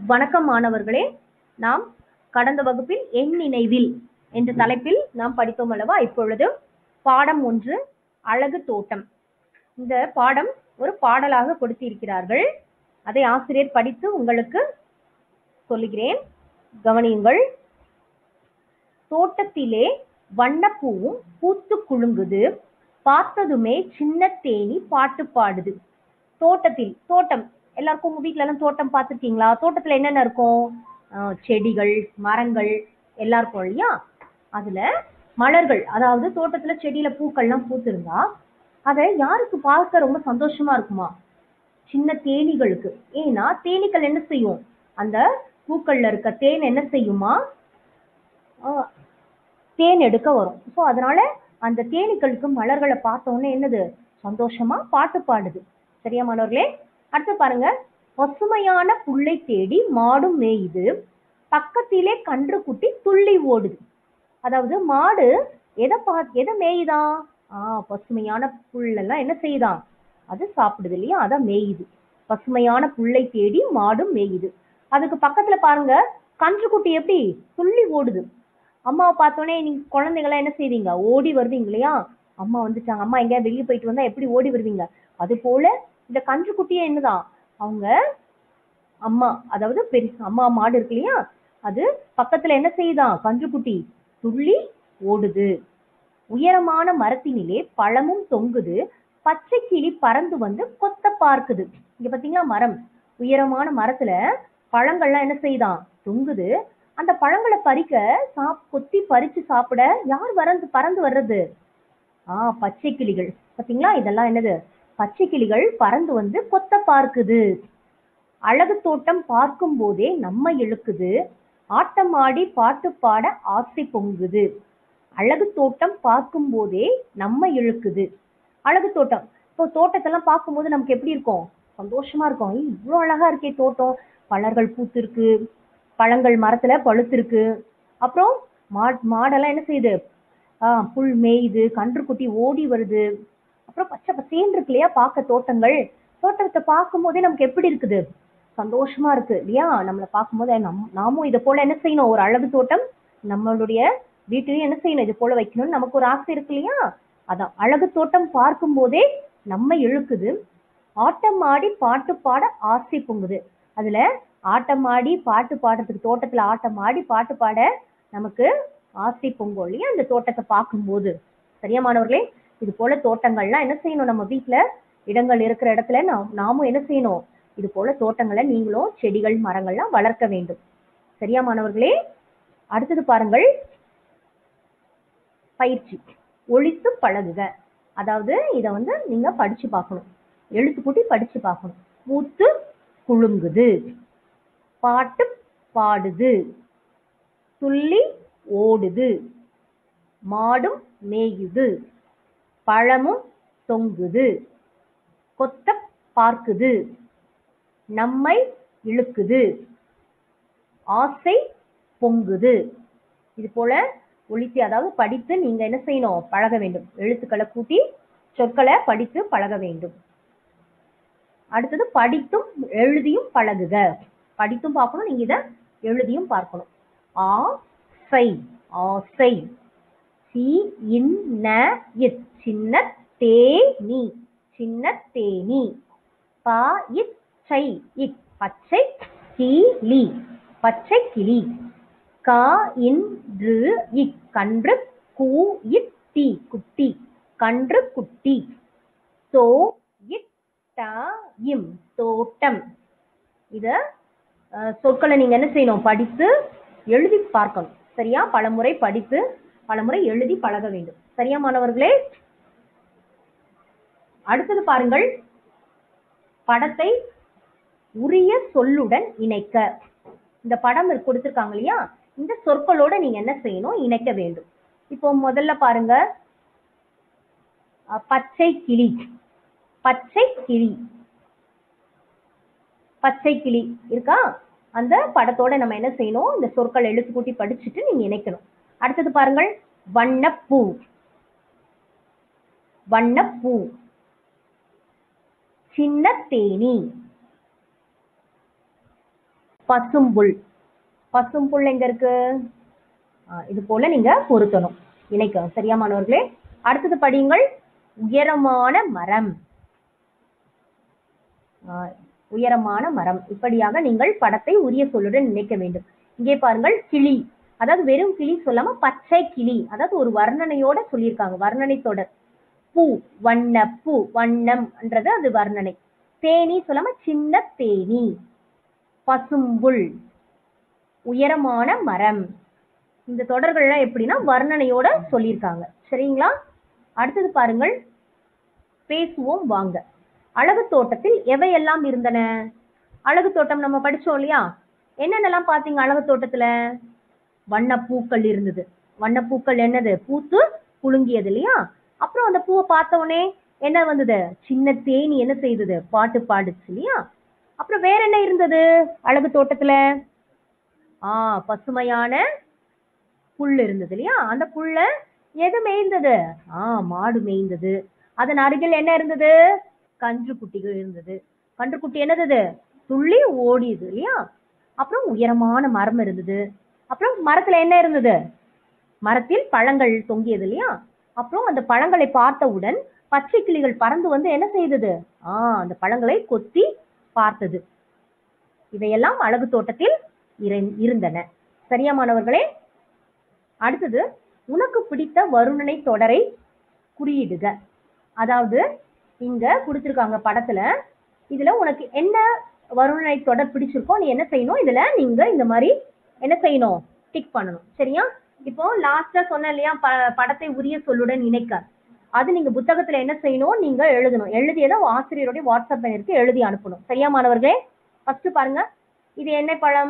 வணக்கம் மாணவர்களே நாம் கடந்த வகுப்பில் என் நினைவில் என்ற தலைப்பில் நாம் படித்தோம் அல்லவா இப்பொழுது பாடம் ஒன்று அழகு தோட்டம் இந்த பாடம் ஒரு பாடலாக கொடுத்திருக்கிறார்கள் அதை ஆசிரியர் படித்து உங்களுக்கு சொல்லுகிறேன் கவனியுங்கள் தோட்டத்திலே வண்ணப்பூவும் பூத்து குலுங்குது பார்த்ததுமே சின்ன தேனி பாட்டு பாடுது தோட்டத்தில் தோட்டம் எல்லாருக்கும் உங்க வீட்ல எல்லாம் தோட்டம் பார்த்துருக்கீங்களா தோட்டத்துல என்னென்ன இருக்கும் ஆஹ் செடிகள் மரங்கள் எல்லாம் இருக்கும் இல்லையா அதுல மலர்கள் அதாவது தோட்டத்துல செடியில பூக்கள்லாம் பூத்திருந்தா அதை யாருக்கு பார்க்க ரொம்ப சந்தோஷமா இருக்குமா சின்ன தேனீகளுக்கு ஏன்னா தேனீக்கள் என்ன செய்யும் அந்த பூக்கள்ல இருக்க தேன் என்ன செய்யுமா ஆஹ் தேன் எடுக்க வரும் ஸோ அதனால அந்த தேனீக்களுக்கு மலர்களை பார்த்த உடனே என்னது சந்தோஷமா பாட்டு பாடுது சரியா மாணவர்களே அடுத்து பாருங்க பசுமையான புல்லை தேடி மாடும் மேயுது பக்கத்திலே கன்று குட்டி துள்ளி ஓடுது அதாவது மாடு எதை பா எதை மேயுதான் ஆ பசுமையான புல்லெல்லாம் என்ன செய்யுதாம் அது சாப்பிடுது இல்லையா அதான் மேயுது பசுமையான புல்லை தேடி மாடும் மேயுது அதுக்கு பக்கத்துல பாருங்க கன்றுக்குட்டி எப்படி துள்ளி ஓடுது அம்மாவை பார்த்தோன்னே நீங்க குழந்தைங்களாம் என்ன செய்வீங்க ஓடி வருவீங்க இல்லையா அம்மா வந்துட்டாங்க அம்மா எங்கேயா வெளியே போயிட்டு வந்தா எப்படி ஓடி வருவீங்க அது போல இந்த கன்றுக்குட்டியே என்னதான் அவங்க அம்மா அதாவது பெரிய அம்மா மாடு இருக்கு இல்லையா அது பக்கத்துல என்ன செய்யுதான் கன்றுக்குட்டி துள்ளி ஓடுது உயரமான மரத்தினிலே பழமும் தொங்குது பச்சை கிளி பறந்து வந்து கொத்த பார்க்குது இங்க பாத்தீங்களா மரம் உயரமான மரத்துல பழங்கள்லாம் என்ன செய்யுதாம் தொங்குது அந்த பழங்களை பறிக்க சாப் கொத்தி பறிச்சு சாப்பிட யார் வரந்து பறந்து வர்றது ஆ பச்சை கிளிகள் பாத்தீங்களா இதெல்லாம் என்னது பச்சை கிளிகள் பறந்து வந்து கொத்த பார்க்குது அழகு தோட்டம் பார்க்கும் போதே நம்ம இழுக்குது ஆட்டம் ஆடி பாட்டு பாட ஆசை பொங்குது அழகு தோட்டம் பார்க்கும் போதே நம்ம இழுக்குது அழகு தோட்டம் இப்போ தோட்டத்தெல்லாம் பார்க்கும்போது நமக்கு எப்படி இருக்கும் சந்தோஷமா இருக்கும் "ஏய், இவ்வளோ அழகா இருக்கே தோட்டம் பழங்கள் பூத்திருக்கு பழங்கள் மரத்துல பழுத்திருக்கு அப்புறம் மா மாடெல்லாம் என்ன செய்யுது ஆஹ் புல் மேயுது கன்றுக்குட்டி ஓடி வருது அப்புறம் பச்சை பசேன்னு இருக்கு இல்லையா பார்க்க தோட்டங்கள் தோட்டத்தை பார்க்கும் போதே நமக்கு எப்படி இருக்குது சந்தோஷமா இருக்கு இல்லையா நம்மளை பார்க்கும்போது நம் நாமும் இதை போல என்ன செய்யணும் ஒரு அழகு தோட்டம் நம்மளுடைய வீட்டிலையும் என்ன செய்யணும் இது போல வைக்கணும்னு நமக்கு ஒரு ஆசை இருக்கு இல்லையா அதான் அழகு தோட்டம் பார்க்கும் போதே நம்ம இழுக்குது ஆட்டம் ஆடி பாட்டு பாட ஆசை பொங்குது அதுல ஆட்டம் ஆடி பாட்டு பாடுறதுக்கு தோட்டத்துல ஆட்டம் ஆடி பாட்டு பாட நமக்கு ஆசை பொங்கும் இல்லையா அந்த தோட்டத்தை பார்க்கும்போது சரியா மாணவர்களே இது போல தோட்டங்கள்லாம் என்ன செய்யணும் நம்ம வீட்ல இடங்கள் இருக்கிற இடத்துல நாம் நாமும் என்ன செய்யணும் இது போல தோட்டங்களை நீங்களும் செடிகள் மரங்கள்லாம் வளர்க்க வேண்டும் சரியா மாணவர்களே அடுத்தது பாருங்கள் பயிற்சி ஒழித்து பழகுக அதாவது இத வந்து நீங்க படிச்சு பார்க்கணும் எழுத்து கூட்டி படிச்சு பார்க்கணும் மூத்து குலுங்குது பாட்டு பாடுது துள்ளி ஓடுது மாடும் மேயுது பழமும் தொங்குது கொத்த பார்க்குது நம்மை இழுக்குது ஆசை பொங்குது இது போல ஒழித்து அதாவது படித்து நீங்க என்ன செய்யணும் பழக வேண்டும் எழுத்துக்களை கூட்டி சொற்களை படித்து பழக வேண்டும் அடுத்தது படித்தும் எழுதியும் பழகுக படித்தும் பார்க்கணும் நீங்க இத எழுதியும் பார்க்கணும் ஆ சை ஆசை சி இன்ன இத் சின்ன தேனி சின்ன தேனி பா இச் சை இக் பச்சை கிளி பச்சை கிளி கா இன்று இக் கன்று கூ இட் டி குட்டி கன்று குட்டி தோ இட் ட இம் தோட்டம் இத அஹ், சொற்களை நீங்க என்ன செய்யணும் படித்து எழுதி பார்க்கணும் சரியா பலமுறை படித்து பலமுறை எழுதி பழக வேண்டும் சரியா மாணவர்களே அடுத்தது பாருங்கள் படத்தை உரிய சொல்லுடன் இணைக்க இந்த படம் இருக்கு- கொடுத்திருக்காங்க இல்லையா இந்த சொற்களோட நீங்க என்ன செய்யணும் இணைக்க வேண்டும் இப்போ முதல்ல பாருங்க அஹ், பச்சை கிளி பச்சை கிளி பச்சை கிளி இருக்கா அந்த படத்தோட நம்ம என்ன செய்யணும் இந்த சொற்கள் எழுத்து கூட்டி படிச்சுட்டு நீங்க இணைக்கணும் அடுத்தது பாருங்கள் வண்ணப்பூ வண்ணப்பூ சின்ன தேனி பசும்புல் பசும்புல் எங்க இருக்கு ஆ, இது போல நீங்க பொருத்தணும் இணைக்கணும் சரியா மாணவர்களே அடுத்தது படியுங்கள் உயரமான மரம் ஆ, உயரமான மரம் இப்படியாக நீங்கள் படத்தை உரிய சொல்லுடன் நினைக்க வேண்டும் இங்கே பாருங்கள் கிளி அதாவது வெறும் கிளி சொல்லாம பச்சை கிளி அதாவது ஒரு வர்ணனையோட சொல்லியிருக்காங்க வர்ணனை தொடர் பூ வண்ண பூ வண்ணம்ன்றது அது வர்ணனை தேனி சொல்லாம சின்ன தேனி பசும்புல் உயரமான மரம் இந்த தொடர்கள்லாம் எப்படின்னா வர்ணனையோட சொல்லியிருக்காங்க சரிங்களா அடுத்தது பாருங்கள் பேசுவோம் வாங்க அழகு தோட்டத்தில் எவையெல்லாம் இருந்தன அழகு தோட்டம் நம்ம படிச்சோம் இல்லையா என்னென்னலாம் பாத்தீங்க அழகு தோட்டத்துல வண்ணப்பூக்கள் இருந்தது வண்ணப்பூக்கள் என்னது பூத்து குலுங்கியது இல்லையா அப்புறம் அந்த பூவை பார்த்த உடனே என்ன வந்தது சின்ன தேனி என்ன செய்தது பாட்டு பாடுச்சு இல்லையா அப்புறம் வேற என்ன இருந்தது அழகு தோட்டத்துல ஆ பசுமையான புல் இருந்தது இல்லையா அந்த புல்ல எது மேய்ந்தது ஆ மாடு மேய்ந்தது அதன் அருகில் என்ன இருந்தது கன்று குட்டிகள் இருந்தது கன்று குட்டி என்னது துள்ளி ஓடியது இல்லையா அப்புறம் உயரமான மரம் இருந்தது அப்புறம் மரத்துல என்ன இருந்தது மரத்தில் பழங்கள் தொங்கியது இல்லையா அப்புறம் அந்த பழங்களை பார்த்தவுடன் பச்சை கிளிகள் பறந்து வந்து என்ன செய்தது ஆ அந்த பழங்களை கொத்தி பார்த்தது இவையெல்லாம் அழகு தோட்டத்தில் இரு- இருந்தன சரியா மாணவர்களே அடுத்தது உனக்கு பிடித்த வருணனை தொடரை குறியிடுக அதாவது இங்க கொடுத்திருக்காங்க படத்துல இதுல உனக்கு என்ன வருணனை தொடர் பிடிச்சிருக்கோ நீ என்ன செய்யணும் இதுல நீங்க இந்த மாதிரி என்ன செய்யணும் டிக் பண்ணணும் சரியா இப்போ லாஸ்டா சொன்னேன் இல்லையா ப- படத்தை உரிய சொல்லுடன் இணைக்க அது நீங்க புத்தகத்துல என்ன செய்யணும் நீங்க எழுதணும் எழுதியதை ஆசிரியருடைய வாட்ஸ்அப் எண்ணிற்கு எழுதி அனுப்பணும் சரியா மாணவர்களே ஃபர்ஸ்ட் பாருங்க இது என்ன பழம்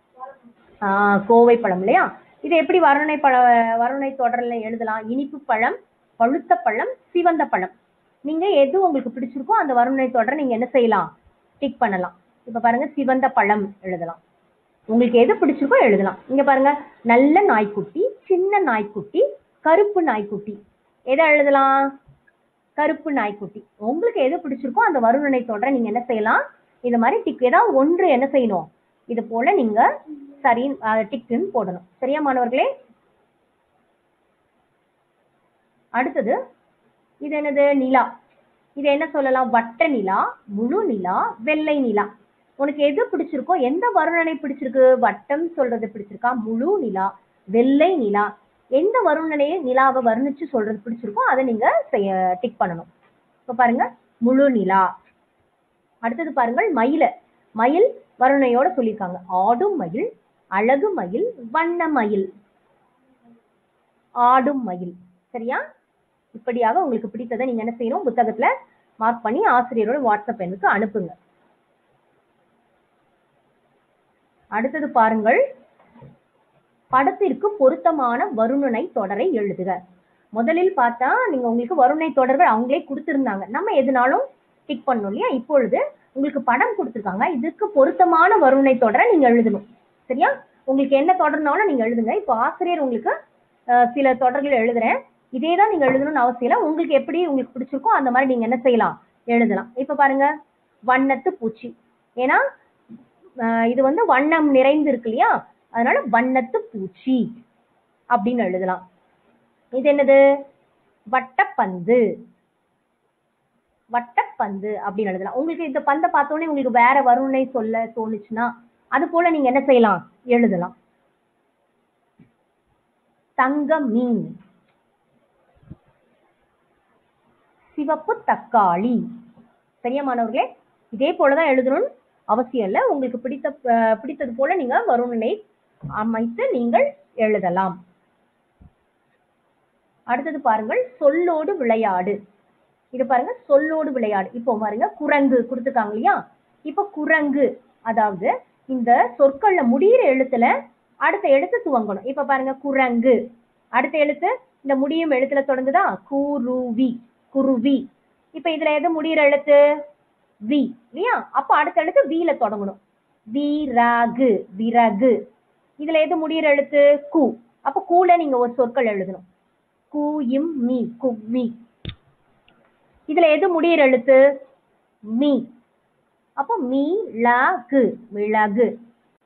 ஆஹ் கோவை பழம் இல்லையா இது எப்படி வருணனை பழ வருணனை தொடர்ல எழுதலாம் இனிப்பு பழம் பழுத்த பழம் சிவந்த பழம் நீங்க எது உங்களுக்கு பிடிச்சிருக்கோ அந்த வருணனை தொடரை நீங்க என்ன செய்யலாம் டிக் பண்ணலாம் இப்ப பாருங்க சிவந்த பழம் எழுதலாம் உங்களுக்கு எது பிடிச்சிருக்கோ எழுதலாம் இங்க பாருங்க நல்ல நாய்க்குட்டி சின்ன நாய்க்குட்டி கருப்பு நாய்க்குட்டி எதை எழுதலாம் கருப்பு நாய்க்குட்டி உங்களுக்கு எது பிடிச்சிருக்கோ அந்த வருணனை தொடரை நீங்க என்ன செய்யலாம் இந்த மாதிரி டிக் ஏதாவது ஒன்று என்ன செய்யணும் இது போல நீங்க சரி டிக்குன்னு போடணும் சரியா மாணவர்களே அடுத்தது இது என்னது நிலா இது என்ன சொல்லலாம் வட்ட நிலா முழு நிலா வெள்ளை நிலா உனக்கு எது பிடிச்சிருக்கோ எந்த வருணனை பிடிச்சிருக்கு வட்டம் சொல்றது பிடிச்சிருக்கா முழு நிலா வெள்ளை நிலா எந்த வருணனையை நிலாவை வர்ணிச்சு சொல்றது பிடிச்சிருக்கோ அதை நீங்க செய்ய டிக் பண்ணணும் இப்ப பாருங்க முழு நிலா அடுத்தது பாருங்கள் மயில மயில் வருணையோட சொல்லியிருக்காங்க ஆடும் மயில் அழகு மயில் வண்ண மயில் ஆடும் மயில் சரியா இப்படியாக உங்களுக்கு பிடித்ததை நீங்க என்ன செய்யணும் புத்தகத்துல மார்க் பண்ணி ஆசிரியரோட வாட்ஸ்அப் எண்ணுக்கு அனுப்புங்க அடுத்தது பாருங்கள் படத்திற்கு பொருத்தமான வருணனை தொடரை எழுதுக முதலில் பார்த்தா நீங்க உங்களுக்கு வருணனை தொடர்கள் அவங்களே கொடுத்திருந்தாங்க நம்ம எதுனாலும் டிக் பண்ணணும் இல்லையா இப்பொழுது உங்களுக்கு படம் கொடுத்திருக்காங்க இதுக்கு பொருத்தமான வருணனை தொடரை நீங்க எழுதணும் சரியா உங்களுக்கு என்ன தொடர்னாலும் நீங்க எழுதுங்க இப்போ ஆசிரியர் உங்களுக்கு அஹ், சில தொடர்கள் எழுதுறேன் இதே தான் நீங்க எழுதணும்னு அவசியம் இல்லை உங்களுக்கு எப்படி உங்களுக்கு பிடிச்சிருக்கோ அந்த மாதிரி நீங்க என்ன செய்யலாம் எழுதலாம் இப்ப பாருங்க வண்ணத்து பூச்சி ஏன்னா அஹ், இது வந்து வண்ணம் நிறைந்து இருக்கு இல்லையா அதனால வண்ணத்து பூச்சி அப்படின்னு எழுதலாம் இது என்னது வட்டப்பந்து வட்டப்பந்து அப்படின்னு எழுதலாம் உங்களுக்கு இந்த பந்தை பார்த்தோன்னே உங்களுக்கு வேற வருணனை சொல்ல தோணுச்சுன்னா அது போல நீங்க என்ன செய்யலாம் எழுதலாம் தங்க மீன் சிவப்பு தக்காளி சரியா மாணவர்களே இதே போலதான் எழுதணும்னு அவசியம் இல்லை உங்களுக்கு பிடித்த அஹ், பிடித்தது போல நீங்க வருணனை அமைத்து நீங்கள் எழுதலாம் அடுத்தது பாருங்கள் சொல்லோடு விளையாடு இது பாருங்க சொல்லோடு விளையாடு இப்போ பாருங்க குரங்கு கொடுத்துருக்காங்க இல்லையா இப்போ குரங்கு அதாவது இந்த சொற்கள்ல முடியிற எழுத்துல அடுத்த எழுத்து துவங்கணும் இப்ப பாருங்க குரங்கு அடுத்த எழுத்து இந்த முடியும் எழுத்துல தொடங்குதா குருவி குருவி இப்ப இதுல எது முடியிற எழுத்து வி இல்லையா அப்ப அடுத்த எழுத்து வீல தொடங்கணும் வீரகு விறகு இதுல எது முடியிற எழுத்து கு அப்ப கூல நீங்க ஒரு சொற்கள் எழுதணும் கு இம் மீ கும்மி இதுல எது முடியிற எழுத்து மீ அப்போ மீ ல கு மிளகு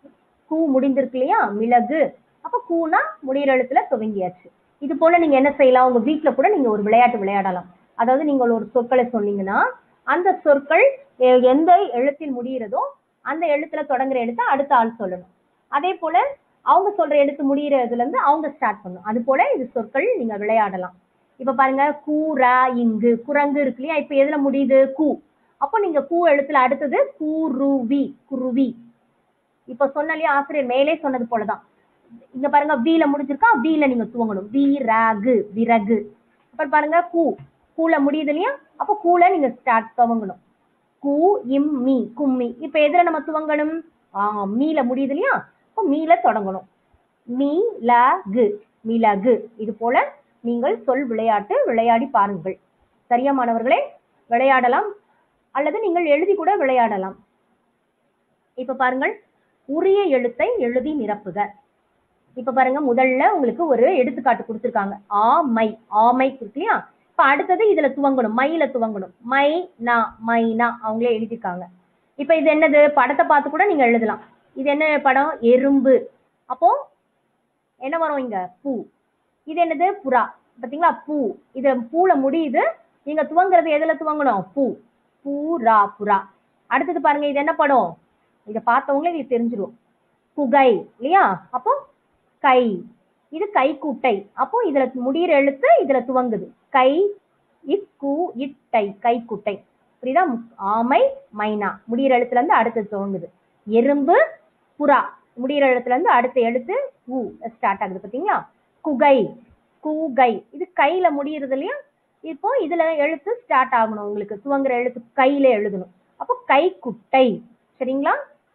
கூ முடிந்திருக்கு இல்லையா மிளகு அப்ப கூனா முடியிற எழுத்துல துவங்கியாச்சு இது போல நீங்க என்ன செய்யலாம் உங்க வீட்ல கூட நீங்க ஒரு விளையாட்டு விளையாடலாம் அதாவது நீங்க ஒரு சொற்களை சொன்னீங்கன்னா அந்த சொற்கள் எ- எந்த எழுத்தில் முடிகிறதோ அந்த எழுத்துல தொடங்குற எழுத்தை அடுத்த ஆள் சொல்லணும் அதே போல அவங்க சொல்ற எழுத்து முடியறதுல இருந்து அவங்க ஸ்டார்ட் பண்ணணும் அது போல இது சொற்கள் நீங்க விளையாடலாம் இப்ப பாருங்க கூரா இங்கு குரங்கு இருக்கு இல்லையா இப்ப எதுல முடியுது கூ அப்போ நீங்க கூ எழுத்துல அடுத்தது கூருவி குருவி இப்ப சொன்னாலே ஆசிரியர் மேலே சொன்னது போலதான் இங்க பாருங்க வீல முடிஞ்சிருக்கா வீல நீங்க துவங்கணும் வீரகு விறகு அப்புறம் பாருங்க கூ கூல முடியுது இல்லையா அப்ப கூல நீங்க ஸ்டார்ட் துவங்கணும் கூ இம் மீ கும்மி இப்ப எதுல நம்ம துவங்கணும் ஆ மீல முடியுது இல்லையா அப்ப மீல தொடங்கணும் மீ ல கு மிளகு இது போல நீங்கள் சொல் விளையாட்டு விளையாடி பாருங்கள் சரியா மாணவர்களே விளையாடலாம் அல்லது நீங்கள் எழுதி கூட விளையாடலாம் இப்ப பாருங்கள் உரிய எழுத்தை எழுதி நிரப்புக இப்ப பாருங்க முதல்ல உங்களுக்கு ஒரு எடுத்துக்காட்டு கொடுத்திருக்காங்க ஆமை ஆமை இருக்கு இல்லையா இப்ப அடுத்தது இதுல துவங்கணும் மையில துவங்கணும் மை நா மைனா அவங்களே எழுதிருக்காங்க இப்ப இது என்னது படத்தை பார்த்து கூட நீங்க எழுதலாம் இது என்ன படம் எறும்பு அப்போ என்ன வரும் இங்க பூ இது என்னது புறா பாத்தீங்களா பூ இது பூல முடியுது நீங்க துவங்குறது எதுல துவங்கணும் பூ பூரா புறா அடுத்தது பாருங்க இது என்ன படம் இதை பார்த்தவங்களே இது தெரிஞ்சிரும் குகை இல்லையா அப்போ கை இது கைக்குட்டை அப்போ இதுல முடியிற எழுத்து இதுல துவங்குது கை இக்கு இட்டை கைக்குட்டை புரியுதா ஆமை மைனா முடியிற எழுத்துல இருந்து அடுத்து துவங்குது எறும்பு புறா முடியிற எழுத்துல இருந்து அடுத்த எழுத்து ஊ ஸ்டார்ட் ஆகுது பாத்தீங்களா குகை கூகை இது கையில முடியறது இல்லையா இப்போ இதுல எழுத்து ஸ்டார்ட் ஆகணும் உங்களுக்கு துவங்குற எழுத்து கையில எழுதணும் அப்போ கைக்குட்டை சரிங்களா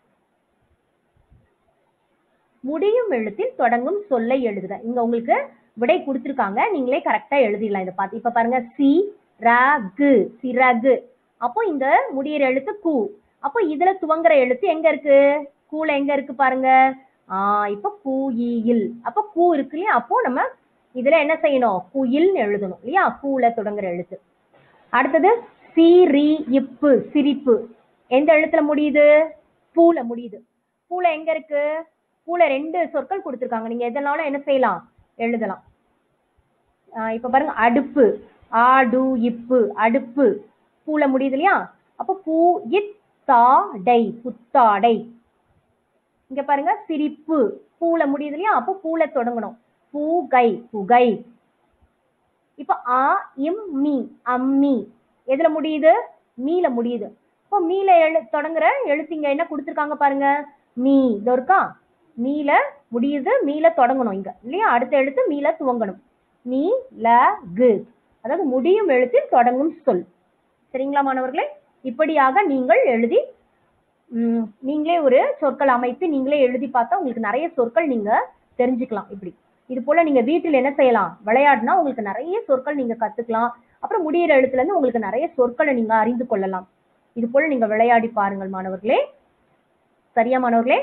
முடியும் எழுத்தில் தொடங்கும் சொல்லை எழுதுக இங்க உங்களுக்கு விடை கொடுத்திருக்காங்க நீங்களே கரெக்டா எழுதிடலாம் இதை பார்த்து இப்ப பாருங்க சி ரகு சிறகு அப்போ இந்த முடியிற எழுத்து கூ அப்போ இதுல துவங்குற எழுத்து எங்க இருக்கு கூல எங்க இருக்கு பாருங்க ஆஹ் இப்ப கூயில் அப்போ கூ இருக்கு இல்லையா அப்போ நம்ம இதுல என்ன செய்யணும் குயில்னு எழுதணும் இல்லையா கூல தொடங்குற எழுத்து அடுத்தது சீரி இப்பு சிரிப்பு எந்த எழுத்துல முடியுது பூல முடியுது பூல எங்க இருக்கு பூல ரெண்டு சொற்கள் கொடுத்திருக்காங்க நீங்க எதனாலும் என்ன செய்யலாம் எழுதலாம் ஆஹ் இப்ப பாருங்க அடுப்பு ஆடு இப்பு அடுப்பு பூல முடியுது இல்லையா அப்ப பூ இத் தாடை புத்தாடை இங்க பாருங்க சிரிப்பு பூல முடியுது இல்லையா அப்போ பூல தொடங்கணும் பூகை புகை இப்ப ஆ இம் மீ அம்மி எதுல முடியுது மீல முடியுது இப்போ மீல எழு தொடங்குற எழுத்து இங்க என்ன கொடுத்திருக்காங்க பாருங்க மீ இதோ இருக்கா மீல முடியுது மீல தொடங்கணும் இங்க இல்லையா அடுத்த எழுத்து மீல துவங்கணும் மீ ல கு அதாவது முடியும் எழுத்தில் தொடங்கும் சொல் சரிங்களா மாணவர்களே இப்படியாக நீங்கள் எழுதி ம், நீங்களே ஒரு சொற்கள் அமைத்து நீங்களே எழுதி பார்த்தா உங்களுக்கு நிறைய சொற்கள் நீங்க தெரிஞ்சுக்கலாம் இப்படி இது போல நீங்க வீட்டில் என்ன செய்யலாம் விளையாடினா உங்களுக்கு நிறைய சொற்கள் நீங்க கத்துக்கலாம் அப்புறம் முடியிற எழுத்துல இருந்து உங்களுக்கு நிறைய சொற்களை நீங்க அறிந்து கொள்ளலாம் இது போல நீங்க விளையாடி பாருங்கள் மாணவர்களே சரியா மாணவர்களே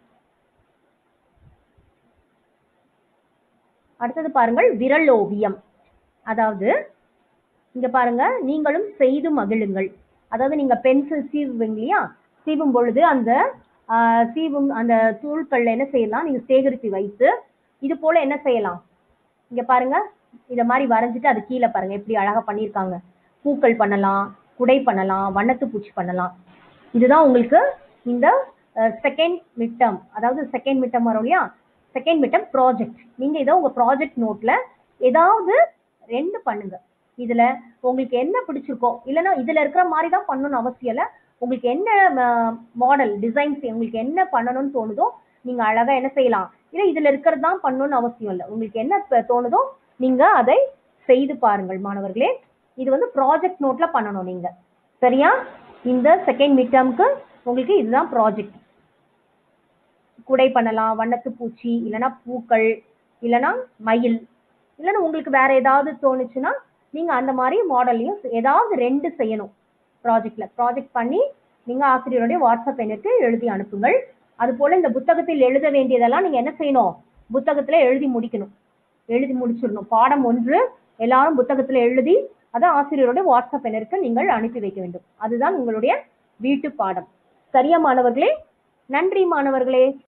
அடுத்தது பாருங்கள் விரல் ஓவியம் அதாவது இங்க பாருங்க நீங்களும் செய்து மகிழுங்கள் அதாவது நீங்க பென்சில் சீவுவீங்க இல்லையா சீவும் பொழுது அந்த ஆஹ், சீவும் அந்த தூள்கள்ல என்ன செய்யலாம் நீங்க சேகரித்து வைத்து இது போல என்ன செய்யலாம் இங்க பாருங்க இத மாதிரி வரைஞ்சிட்டு அது கீழே பாருங்க எப்படி அழகா பண்ணியிருக்காங்க பூக்கள் பண்ணலாம் குடை பண்ணலாம் வண்ணத்து பூச்சி பண்ணலாம் இதுதான் உங்களுக்கு இந்த செகண்ட் மிட்டம் அதாவது செகண்ட் மிட்டம் வரும் இல்லையா செகண்ட் மிட்டம் ப்ராஜெக்ட் நீங்க இதை உங்க ப்ராஜெக்ட் நோட்ல ஏதாவது ரெண்டு பண்ணுங்க இதுல உங்களுக்கு என்ன பிடிச்சிருக்கோ இல்லைன்னா இதுல இருக்கிற மாதிரி தான் பண்ணணும்னு அவசியம் இல்லை உங்களுக்கு என்ன மாடல் டிசைன்ஸ் உங்களுக்கு என்ன பண்ணணும்னு தோணுதோ நீங்க அழகா என்ன செய்யலாம் இல்ல இதுல இருக்கிறது தான் பண்ணணும்னு அவசியம் இல்லை உங்களுக்கு என்ன ப- தோணுதோ நீங்க அதை செய்து பாருங்கள் மாணவர்களே இது வந்து ப்ராஜெக்ட் நோட்ல பண்ணணும் நீங்க சரியா இந்த செகண்ட் மிட் டேர்முக்கு உங்களுக்கு இதுதான் ப்ராஜெக்ட் குடை பண்ணலாம் வண்ணத்து பூச்சி இல்லைன்னா பூக்கள் இல்லைன்னா மயில் இல்லைன்னா உங்களுக்கு வேற ஏதாவது தோணுச்சுன்னா நீங்க அந்த மாதிரி மாடல்லையும் ஏதாவது ரெண்டு செய்யணும் ப்ராஜெக்ட்ல ப்ராஜெக்ட் பண்ணி நீங்க ஆசிரியருடைய வாட்ஸ்அப் எண்ணுக்கு எழுதி அனுப்புங்கள் அது போல இந்த புத்தகத்தில் எழுத வேண்டியதெல்லாம் நீங்க என்ன செய்யணும் புத்தகத்துல எழுதி முடிக்கணும் எழுதி முடிச்சிடணும் பாடம் ஒன்று எல்லாரும் புத்தகத்துல எழுதி அதை ஆசிரியருடைய வாட்ஸ்அப் எண்ணிற்கு நீங்கள் அனுப்பி வைக்க வேண்டும் அதுதான் உங்களுடைய வீட்டு பாடம் சரியா மாணவர்களே நன்றி மாணவர்களே